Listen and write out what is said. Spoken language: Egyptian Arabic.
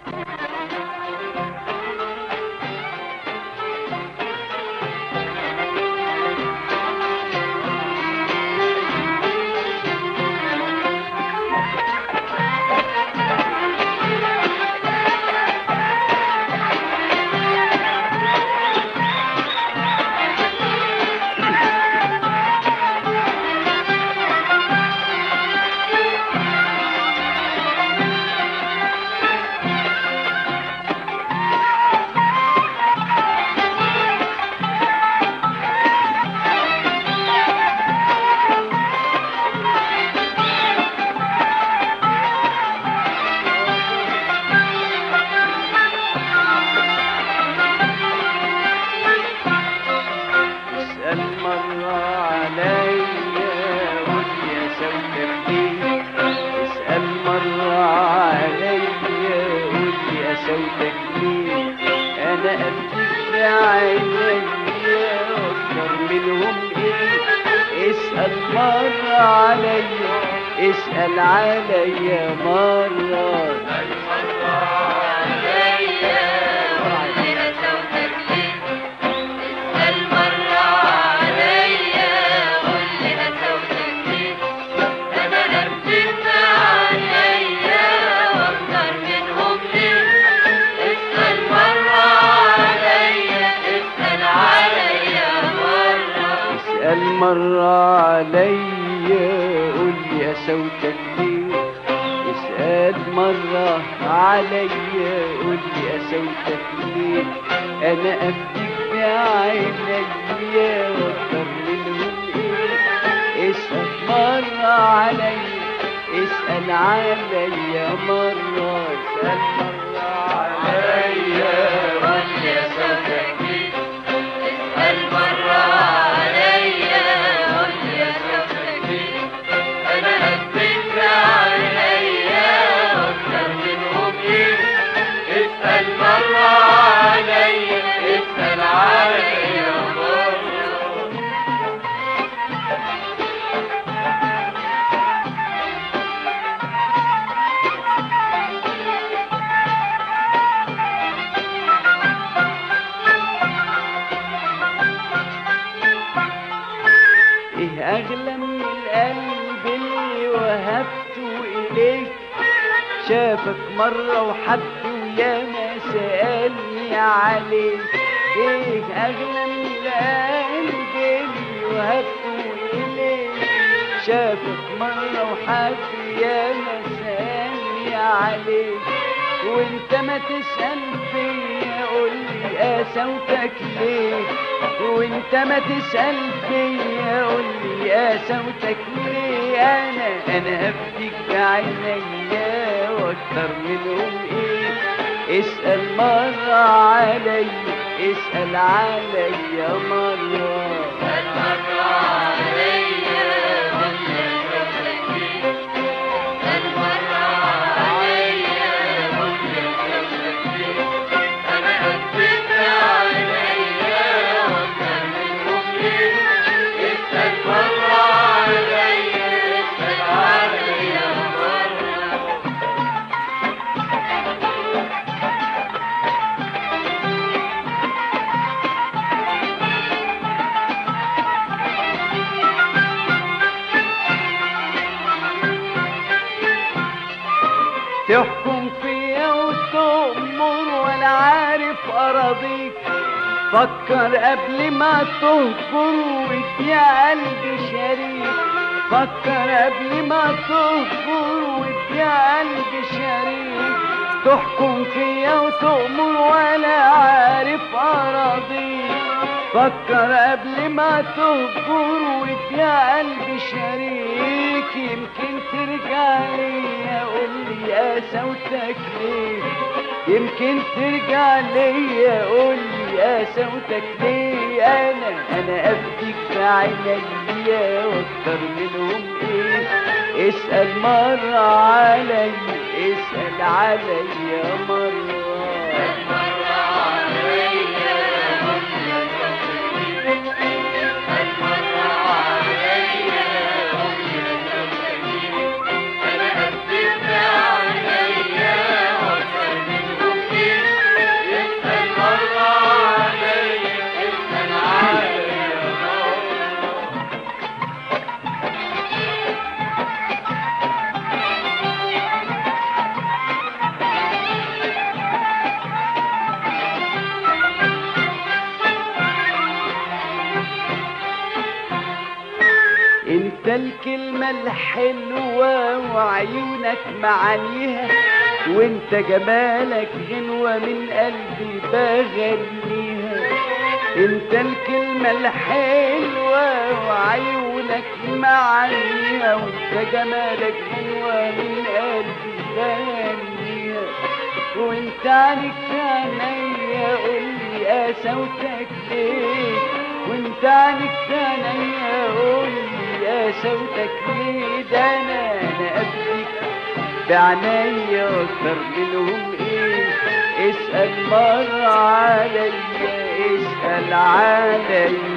اسأل مرة عليا قول يا سودك ليه اسأل مرة عليا قول يا سودك ليه أنا أفتك بعينيا أكتر منهم إيه اسأل مرة عليا اسأل عليا مرة اسأل مرة عليا قول لي يا صوتك ليه اسأل مرة عليا قول لي يا صوتك ليه أنا أفتك بعينيا وأكتر منهم إيه اسأل مرة عليا اسأل عليا مرة اسأل مرة عليا قول لي يا صوتك ليه ايه اغلى من القلب اللي وهبته اليك شافك مرة وحب ويا ما سألني عليك ايه اغلى من القلب اللي وهبته اليك شافك مرة وحب يا ما سألني عليك وانت ما تسأل فيا قولي قسوتك ليه وانت ما تسأل فيا قولي قسوتك ليه انا انا هفتك بعينيا واكتر منهم ايه اسأل مرة عليا اسأل عليا مرة تحكم فيا وتؤمر ولا عارف اراضيك فكر قبل ما تهجر واديا قلبي شريك فكر قبل ما تهجر واديا قلبي شريك تحكم فيا وتؤمر ولا عارف اراضيك فكر قبل ما تهجر واديا قلبي شريك يمكن ترجع ليا قول لي يا صوتك ليه يمكن ترجع ليا قول لي يا صوتك ليه انا انا ابكيك بعينيا واكتر منهم ايه اسال مره عليا اسال عليا مره الكلمة الحلوة وعيونك معانيها وانت جمالك غنوة من قلبي بغنيها انت الكلمة الحلوة وعيونك معانيها وانت جمالك غنوة من قلبي بغنيها وانت عليك في عينيا قولي يا صوتك ليه وانت عليك في عينيا قولي يا صوتك ليه ده انا انا قبلك بعناية اكتر منهم ايه اسأل مرة عليا اسأل عليا